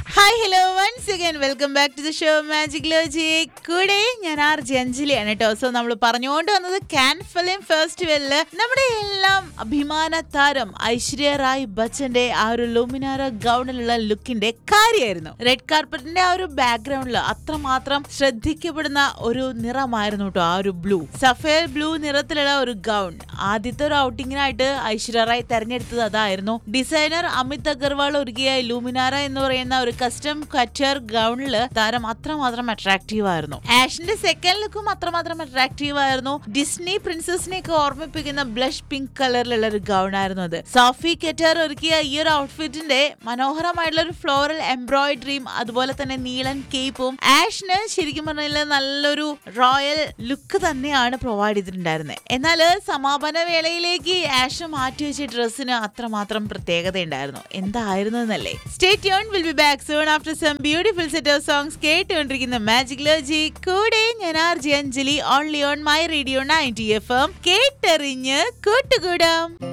hi hello once again welcome back to the show magic ലോജി കൂടെ ഞാൻ R G അഞ്ജലിയാണ് കേട്ടോ സോ നമ്മൾ പറഞ്ഞുകൊണ്ട് വന്നത് കാൻ ഫിലിം ഫെസ്റ്റിവലില് നമ്മുടെ എല്ലാം അഭിമാന താരം ഐശ്വര്യ റായ് ബച്ചന്റെ ആ ഒരു ലൂമിനാര ഗൗണിലുള്ള ലുക്കിന്റെ കാര്യമായിരുന്നു റെഡ് കാർപ്പറ്റിന്റെ ആ ഒരു ബാക്ക്ഗ്രൗണ്ടിൽ അത്രമാത്രം ശ്രദ്ധിക്കപ്പെടുന്ന ഒരു നിറമായിരുന്നു കേട്ടോ ആ ഒരു ബ്ലൂ സഫേർ ബ്ലൂ നിറത്തിലുള്ള ഒരു ഗൗൺ ആദ്യത്തെ ഒരു ഔട്ടിങ്ങിനായിട്ട് ഐശ്വര്യ റായ് തെരഞ്ഞെടുത്തത് അതായിരുന്നു ഡിസൈനർ അമിത് അഗർവാൾ ഒരുക്കിയ ലൂമിനാര എന്ന് പറയുന്ന ഒരു കസ്റ്റം കച്ചർ ഗൗണില് താരം അത്രമാത്രം അട്രാക്റ്റീവ് ആയിരുന്നു ആഷിന്റെ സെക്കൻഡ് ലുക്കും അത്രമാത്രം അട്രാക്റ്റീവ് ആയിരുന്നു ഡിസ്നി പ്രിൻസസിനെ ഒക്കെ ഓർമ്മിപ്പിക്കുന്ന ബ്ലഷ് പിങ്ക് കളറിലുള്ള ഒരു ഗൗൺ ആയിരുന്നു അത് സോഫി കെറ്റർ ഒരുക്കിയ ഈ ഒരു ഔട്ട്ഫിറ്റിന്റെ മനോഹരമായിട്ടുള്ള ഒരു ഫ്ലോറൽ എംബ്രോയിഡറിയും അതുപോലെ തന്നെ നീളൻ കേപ്പും ആഷിന് ശരിക്കും പറഞ്ഞാൽ നല്ലൊരു റോയൽ ലുക്ക് തന്നെയാണ് പ്രൊവൈഡ് ചെയ്തിട്ടുണ്ടായിരുന്നത് എന്നാൽ സമാപന വേളയിലേക്ക് ആഷ് മാറ്റി വെച്ച ഡ്രസ്സിന് അത്രമാത്രം പ്രത്യേകത ഉണ്ടായിരുന്നു എന്തായിരുന്നു എന്നല്ലേ stay tune will be back soon after some beautiful set of songs കേട്ടുകൊണ്ടിരിക്കുന്ന മാജിക് ലോജി കൂടെ ഞാൻ R J Anjali only on my radio ninety F M കേട്ടെറിഞ്ഞ് കൂട്ടുകൂടാം